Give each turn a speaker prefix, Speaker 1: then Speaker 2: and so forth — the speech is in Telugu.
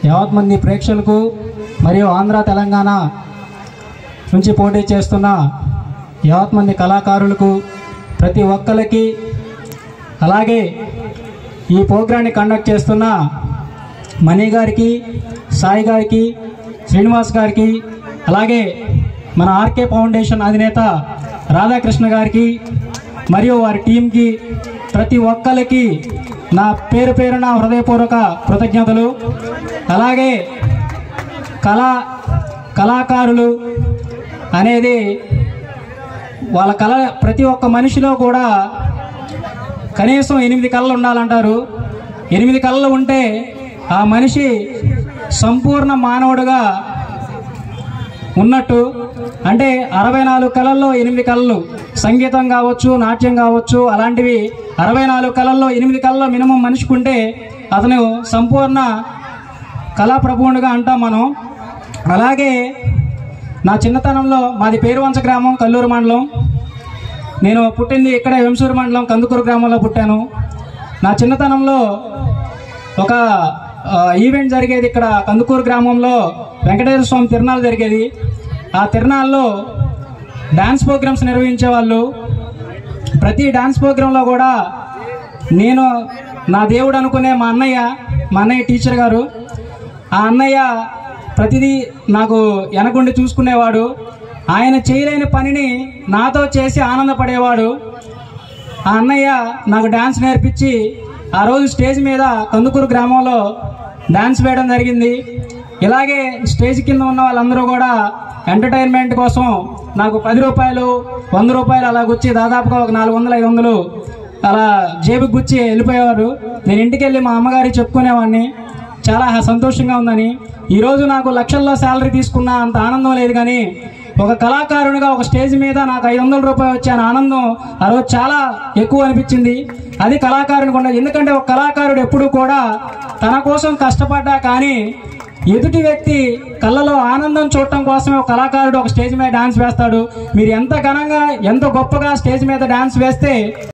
Speaker 1: యావత్ మంది ప్రేక్షకులకు మరియు ఆంధ్ర తెలంగాణ నుంచి పోటీ చేస్తున్న యావత్ మంది కళాకారులకు ప్రతి ఒక్కరికి అలాగే ఈ ప్రోగ్రాన్ని కండక్ట్ చేస్తున్న మణి గారికి సాయి గారికి శ్రీనివాస్ గారికి అలాగే మన ఆర్కే ఫౌండేషన్ అధినేత రాధాకృష్ణ గారికి మరియు వారి టీంకి ప్రతి ఒక్కరికి నా పేరు పేరున హృదయపూర్వక కృతజ్ఞతలు అలాగే కళా కళాకారులు అనేది వాళ్ళ కళ ప్రతి ఒక్క మనిషిలో కూడా కనీసం ఎనిమిది కళలు ఉండాలంటారు ఎనిమిది కళలు ఉంటే ఆ మనిషి సంపూర్ణ మానవుడుగా ఉన్నట్టు అంటే అరవై నాలుగు కళల్లో ఎనిమిది కళలు సంగీతం కావచ్చు నాట్యం కావచ్చు అలాంటివి అరవై నాలుగు కళల్లో ఎనిమిది కళల్లో మినిమం మనిషికి ఉంటే అతను సంపూర్ణ కళాప్రభువుడుగా అంటాం మనం అలాగే నా చిన్నతనంలో మాది పేరువంచ గ్రామం కల్లూరు మండలం నేను పుట్టింది ఇక్కడ వెంసూరు మండలం కందుకూరు గ్రామంలో పుట్టాను నా చిన్నతనంలో ఒక ఆ, ఈవెంట్ జరిగేది ఇక్కడ కందుకూరు గ్రామంలో వెంకటేశ్వర స్వామి తిరునాళ్ళు జరిగేది ఆ తిరునాళ్ళలో డాన్స్ ప్రోగ్రామ్స్ నిర్వహించేవాళ్ళు ప్రతి డాన్స్ ప్రోగ్రాంలో కూడా నేను నా దేవుడు అనుకునే మా అన్నయ్య మా అన్నయ్య టీచర్ గారు ఆ అన్నయ్య ప్రతిదీ నాకు వెనకుండి చూసుకునేవాడు ఆయన చేయలేని పనిని నాతో చేసి ఆనందపడేవాడు ఆ అన్నయ్య నాకు డాన్స్ నేర్పించి ఆ రోజు స్టేజ్ మీద కందుకూరు గ్రామంలో డాన్స్ వేయడం జరిగింది ఇలాగే స్టేజ్ కింద ఉన్న వాళ్ళందరూ కూడా ఎంటర్టైన్మెంట్ కోసం నాకు పది రూపాయలు వంద రూపాయలు అలా గుచ్చి దాదాపుగా ఒక నాలుగు వందలు ఐదు వందలు అలా జేబుకి గుచ్చి వెళ్ళిపోయేవారు నేను ఇంటికి వెళ్ళి మా అమ్మగారికి చెప్పుకునేవాడిని చాలా సంతోషంగా ఉందని ఈరోజు నాకు లక్షల్లో శాలరీ తీసుకున్న అంత ఆనందం లేదు కానీ ఒక కళాకారునిగా ఒక స్టేజ్ మీద నాకు ఐదు వందల రూపాయలు వచ్చే ఆనందం ఆ రోజు చాలా ఎక్కువ అనిపించింది అది కళాకారునికి ఉండదు ఎందుకంటే ఒక కళాకారుడు ఎప్పుడు కూడా తన కోసం కష్టపడ్డా కానీ ఎదుటి వ్యక్తి కళ్ళలో ఆనందం చూడటం కోసమే ఒక కళాకారుడు ఒక స్టేజ్ మీద డాన్స్ వేస్తాడు మీరు ఎంత ఘనంగా ఎంత గొప్పగా స్టేజ్ మీద డాన్స్ వేస్తే